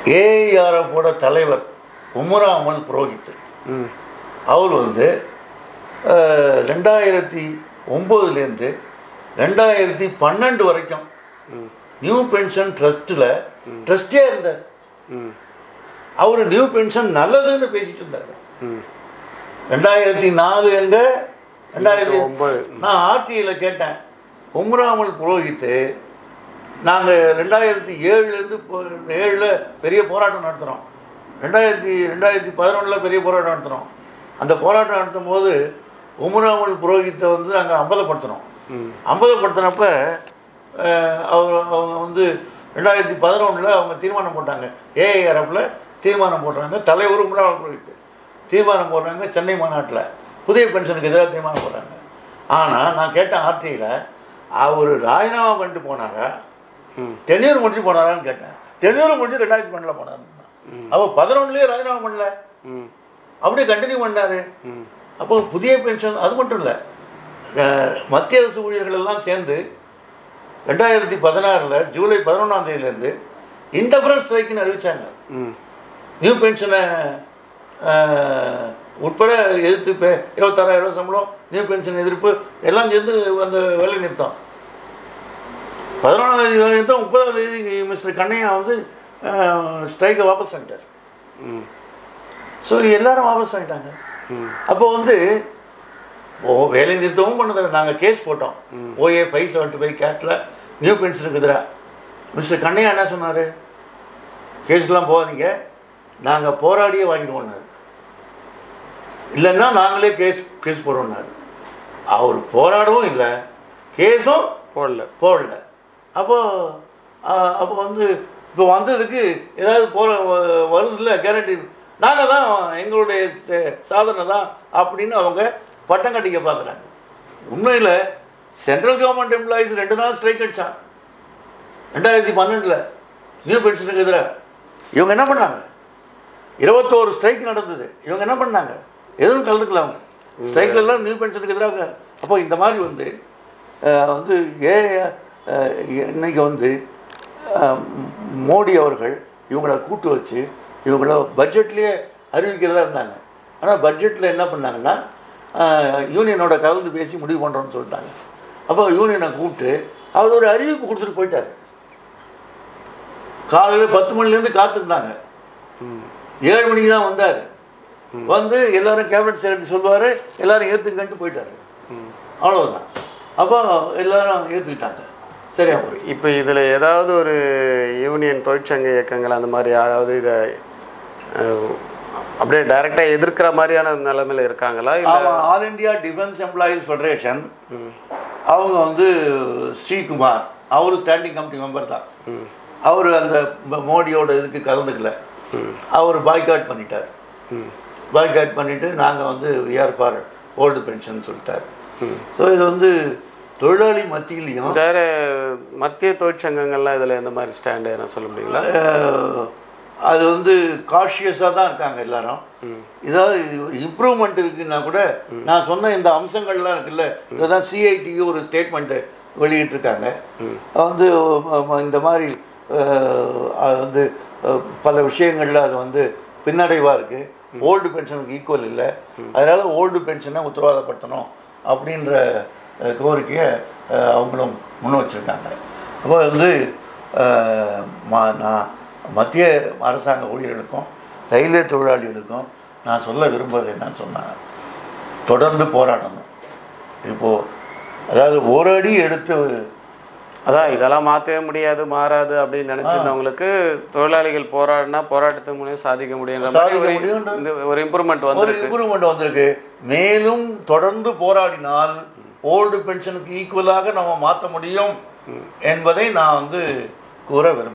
ஏஐஆர்எஃபோட தலைவர் உமரா அமல் புரோஹித் ம் அவர் வந்து அஹ், ரெண்டாயிரத்தி ஒம்போதுலேருந்து ரெண்டாயிரத்தி பன்னெண்டு வரைக்கும் நியூ பென்ஷன் ட்ரஸ்ட்டில் ட்ரஸ்டியாக இருந்தார் ம் அவர் நியூ பென்ஷன் நல்லதுன்னு பேசிட்டு இருந்தார் ம் ரெண்டாயிரத்தி நாலு எங்க ரெண்டாயிரத்தி ஒன்பது. நான் ஆர்டிஐயில் கேட்டேன் உம்ராமல் புரோஹித்து நாங்கள் ரெண்டாயிரத்தி ஏழுலேருந்து ஏழில் பெரிய போராட்டம் நடத்துகிறோம் ரெண்டாயிரத்தி ரெண்டாயிரத்தி பதினொன்றில் பெரிய போராட்டம் நடத்துகிறோம் அந்த போராட்டம் நடத்தும் போது உம்ராமல் புரோஹித்தை வந்து நாங்கள் அம்பலப்படுத்தினோம் ம் அம்பலப்படுத்தினப்ப அஹ், அவர் அவங்க வந்து ரெண்டாயிரத்தி பதினொன்றில் அவங்க தீர்மானம் போட்டாங்க ஏஐஆர்எஃப்ல தீர்மானம் போடுறாங்க தலைவர் உம்ராமல் புரோஹித் தீர்மானம் போடுறாங்க சென்னை மாநாட்டில் புதிய பென்ஷனுக்கு எதிராக தீர்மானம் போடுறாங்க ஆனால் நான் கேட்டேன் ஆர்டியில் அவர் ராஜினாமா பண்ணிட்டு போனாரா ம் டென்யூர் முடிஞ்சு போனாரான்னு கேட்டேன் டென்யூர் முடிஞ்சு ரெண்டாயிரத்தி பன்னெண்டில் போனார் அவர் பதினொன்றுலேயே ராஜினாமா பண்ணல ம் அப்படியே கண்டினியூ பண்ணாரு ம் அப்போ புதிய பென்ஷன் அது மட்டும் இல்லை மத்திய அரசு ஊழியர்கள் எல்லாம் சேர்ந்து ரெண்டாயிரத்தி பதினாறில் ஜூலை பதினொன்றாம் தேதியிலேருந்து இன்டர்ஃபரன்ஸ் ஸ்ட்ரைக்குன்னு அறிவிச்சாங்க ம் நியூ பென்ஷனை உட்பட எதிர்த்து இப்போ இருபத்தாறாயிரம் சம்பளம் நியூ பென்ஷன் எதிர்ப்பு எல்லாம் சேர்ந்து அந்த வேலை நிறுத்தம் பதினொன்றாம் தேதி வேலை நிறுத்தம் முப்பதாம் தேதி மிஸ்டர் கண்ணையா வந்து ஸ்ட்ரைக்கை வாபஸ் வாங்கிட்டார் ம் ஸோ எல்லாரும் வாபஸ் வாங்கிட்டாங்க ம் அப்போ வந்து ஓ வேலை நிறுத்தமும் பண்ணதில்லை நாங்கள் கேஸ் போட்டோம் ஓஏ ஃபைவ் செவன்ட்டி ஃபைவ் கேட்டில் நியூ பென்ஷனுக்கு எதிராக மிஸ்டர் கண்ணையா என்ன சொன்னார் கேஸ்லாம் போகாதீங்க நாங்கள் போராடியே வாங்கிடுவோம்னாரு இல்லைன்னா நாங்களே கேஸ் கேஸ் போடுவோம்னாரு அவர் போராடவும் இல்லை கேஸும் போடல போடல அப்போ ஆஹ், அப்போ வந்து இப்போ வந்ததுக்கு ஏதாவது போகிற வருதுல்ல கேரண்டி நாங்கள் தான் எங்களுடைய ச- சாதனை தான் அப்படின்னு அவங்க பட்டம் கட்டிக்க பார்க்குறாங்க உண்மையில் சென்ட்ரல் கவர்மெண்ட் எம்ப்ளாயீஸ் ரெண்டு நாள் ஸ்ட்ரைக் அடிச்சான் ரெண்டாயிரத்தி பன்னெண்டில் நியூ பென்ஷனுக்கு எதிராக இவங்க என்ன பண்ணாங்க இருபத்தோரு ஸ்ட்ரைக் நடந்தது இவங்க என்ன பண்ணாங்க எதுவும் கலந்துக்கல அவங்க ஸ்ட்ரைக்ல எல்லாம் நியூ பென்ஷனுக்கு எதிராக அப்போ இந்த மாதிரி வந்து அஹ், வந்து ஏ அஹ், இன்னைக்கு வந்து அஹ், மோடி அவர்கள் இவங்கள கூட்டு வச்சு இவங்கள பட்ஜெட்லேயே அறிவிக்கிறதா இருந்தாங்க ஆனால் பட்ஜெட்டில் என்ன பண்ணாங்கன்னா அஹ், யூனியனோட கலந்து பேசி முடிவு பண்ணுறோன்னு சொல்லிட்டாங்க அப்போ யூனியனை கூப்பிட்டு அவர் ஒரு அறிவிப்பு கொடுத்துட்டு போயிட்டார் காலையில் பத்து மணிலேருந்து காத்திருந்தாங்க ஏழு மணிக்கு தான் வந்தார் வந்து எல்லாரும் கேபினட் செக்ரட்டரி சொல்லுவார் எல்லாரும் ஏற்றுக்கன்ட்டு போயிட்டாரு அவ்வளோதான் அப்போ எல்லாரும் ஏற்றுக்கிட்டாங்க சரியா போய் இப்போ இதில் ஏதாவது ஒரு யூனியன் தொழிற்சங்க இயக்கங்கள் அந்த மாதிரி யாராவது இதை அஹ், அப்படியே டைரெக்டாக எதிர்க்கிற மாதிரியான நிலைமையில இருக்காங்களா இல்லை அவன் all India defence employees federation அவங்க வந்து ஸ்ரீகுமார் அவர் ஸ்டாண்டிங் கமிட்டி மெம்பர் தான் அவர் அந்த ம- மோடியோட இதுக்கு கலந்துக்கல அவர் பாய்காட் பண்ணிட்டார் பாய்காட் பண்ணிவிட்டு நாங்கள் வந்து விஆர் ஃபார் ஓல்டு பென்ஷன் சொல்லிட்டார் ஸோ இது வந்து தொழிலாளி மத்தியிலையும் வேற மத்திய தொழிற்சங்கங்கள்லாம் இதில் எந்த மாதிரி ஸ்டாண்டு என்ன சொல்ல முடியுங்களா அஹ், அது வந்து காஷியஸாக தான் இருக்காங்க எல்லாரும் ஏதாவது ஒரு இம்ப்ரூவ்மெண்ட் இருக்குன்னா கூட நான் சொன்ன இந்த அம்சங்கள்லாம் இருக்குல்ல இதுதான் சிஐடி ஒரு ஸ்டேட்மெண்ட்டு வெளியிட்டிருக்காங்க வந்து அஹ், இந்த மாதிரி அஹ், அது வந்து அஹ், பல விஷயங்களில் அது வந்து பின்னடைவாக இருக்குது ஓல்டு பென்ஷனுக்கு ஈக்குவல் இல்லை அதனால் ஓல்டு பென்ஷனை உத்தரவாதப்படுத்தணும் அப்படின்ற அஹ், கோரிக்கையை அஹ், அவங்களும் முன் வச்சுருக்காங்க அப்போ வந்து அஹ், ம- நான் மத்திய அரசாங்க ஊழியர்களுக்கும் ரயில்வே தொழிலாளிகளுக்கும் நான் சொல்ல விரும்புவது என்னன்னு சொன்னேன் தொடர்ந்து போராடணும் இப்போது அதாவது ஒரு அடி எடுத்து அதான் இதெல்லாம் மாற்றவே முடியாது மாறாது அப்படின்னு நினச்சிருந்தவங்களுக்கு தொழிலாளிகள் போராடினா போராட்டத்தின் மூலியம் சாதிக்க முடியுன்ற மாதிரி சாதிக்க ஒரு- முடியுன்ற- இந்த ஒரு இம்ப்ரூவ்மெண்ட் ஒரு வந்திருக்கு இம்ப்ரூவ்மெண்ட் வந்திருக்கு மேலும் தொடர்ந்து போராடினால் ஓல்டு பென்ஷனுக்கு ஈக்குவலாக நம்ம மாற்ற முடியும் என்பதை நான் வந்து கூற விரும்புகிறேன்